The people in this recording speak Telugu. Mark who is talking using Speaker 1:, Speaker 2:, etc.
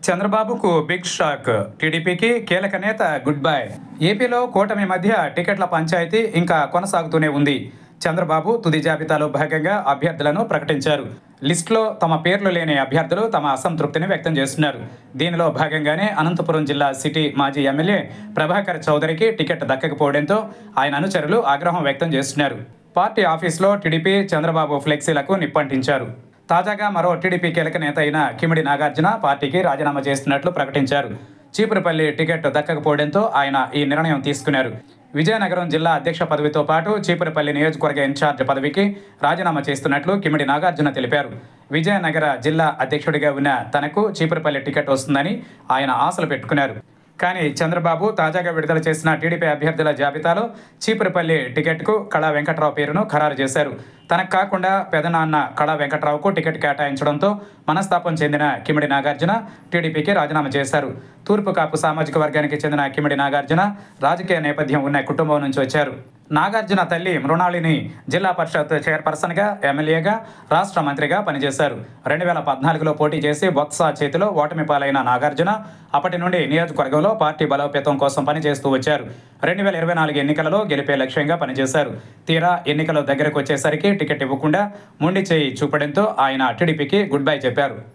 Speaker 1: చంద్రబాబుకు బిగ్ షాక్ టీడీపీకి కీలక నేత గుడ్ బై ఏపీలో కూటమి మధ్య టికెట్ల పంచాయతీ ఇంకా కొనసాగుతూనే ఉంది చంద్రబాబు తుది జాబితాలో భాగంగా అభ్యర్థులను ప్రకటించారు లిస్టులో తమ పేర్లు లేని అభ్యర్థులు తమ అసంతృప్తిని వ్యక్తం చేస్తున్నారు దీనిలో భాగంగానే అనంతపురం జిల్లా సిటీ మాజీ ఎమ్మెల్యే ప్రభాకర్ చౌదరికి టికెట్ దక్కకపోవడంతో ఆయన అనుచరులు ఆగ్రహం వ్యక్తం చేస్తున్నారు పార్టీ ఆఫీస్లో టీడీపీ చంద్రబాబు ఫ్లెక్సీలకు నిప్పంటించారు తాజాగా మరో టీడీపీ కీలక నేత అయిన కిమిడి నాగార్జున పార్టీకి రాజీనామా చేస్తున్నట్లు ప్రకటించారు చీపురుపల్లి టికెట్ దక్కకపోవడంతో ఆయన ఈ నిర్ణయం తీసుకున్నారు విజయనగరం జిల్లా అధ్యక్ష పదవితో పాటు చీపురుపల్లి నియోజకవర్గ ఇన్ఛార్జ్ పదవికి రాజీనామా చేస్తున్నట్లు కిమిడి నాగార్జున తెలిపారు విజయనగర జిల్లా అధ్యక్షుడిగా ఉన్న తనకు చీపురుపల్లి టికెట్ వస్తుందని ఆయన ఆశలు పెట్టుకున్నారు కానీ చంద్రబాబు తాజాగా విడుదల చేసిన టీడీపీ అభ్యర్థుల జాబితాలో చీపురుపల్లి టికెట్కు కళా వెంకట్రావు పేరును ఖరారు చేశారు తనకు కాకుండా పెదనాన్న కళా వెంకట్రావుకు టికెట్ కేటాయించడంతో మనస్తాపం చెందిన కిమిడి నాగార్జున టీడీపీకి రాజీనామా చేశారు తూర్పు కాపు సామాజిక వర్గానికి చెందిన కిమిడి నాగార్జున రాజకీయ నేపథ్యం ఉన్న కుటుంబం నుంచి వచ్చారు నాగార్జున తల్లి మృణాళిని జిల్లా పరిషత్ చైర్పర్సన్గా ఎమ్మెల్యేగా రాష్ట్ర మంత్రిగా పనిచేశారు రెండు వేల పద్నాలుగులో పోటీ చేసి బొత్స చేతిలో ఓటమి పాలైన నాగార్జున అప్పటి నుండి నియోజకవర్గంలో పార్టీ బలోపేతం కోసం పనిచేస్తూ వచ్చారు రెండు వేల ఇరవై నాలుగు ఎన్నికలలో గెలిపే లక్ష్యంగా పనిచేశారు తీరా ఎన్నికల దగ్గరకు వచ్చేసరికి టికెట్ ఇవ్వకుండా మొండి చేయి చూపడంతో ఆయన టీడీపీకి గుడ్ బై చెప్పారు